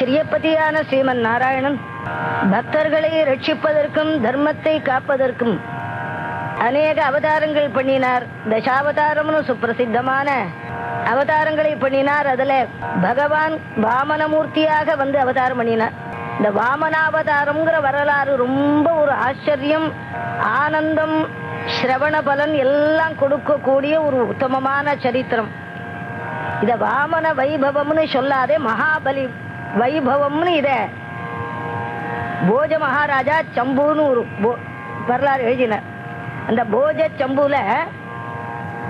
ஸ்ரீயப்பதியான ஸ்ரீமன் நாராயணன் பக்தர்களை ரட்சிப்பதற்கும் தர்மத்தை காப்பதற்கும் அநேக அவதாரங்கள் பண்ணினார் தசாவதாரம்னு சுப்பிரசித்தமான அவதாரங்களை பண்ணினார் அதுல பகவான் வாமனமூர்த்தியாக வந்து அவதாரம் பண்ணினார் இந்த வாமனாவதாரம்ங்கிற வரலாறு ரொம்ப ஒரு ஆச்சரியம் ஆனந்தம் சிரவண பலன் எல்லாம் கொடுக்கக்கூடிய ஒரு உத்தமமான சரித்திரம் இத வாமன வைபவம்னு சொல்லாதே மகாபலி வைபவம்னு இத போஜ மகாராஜா சம்புன்னு ஒரு போ- வரலாறு எழுதினார் அந்த போஜ சம்புல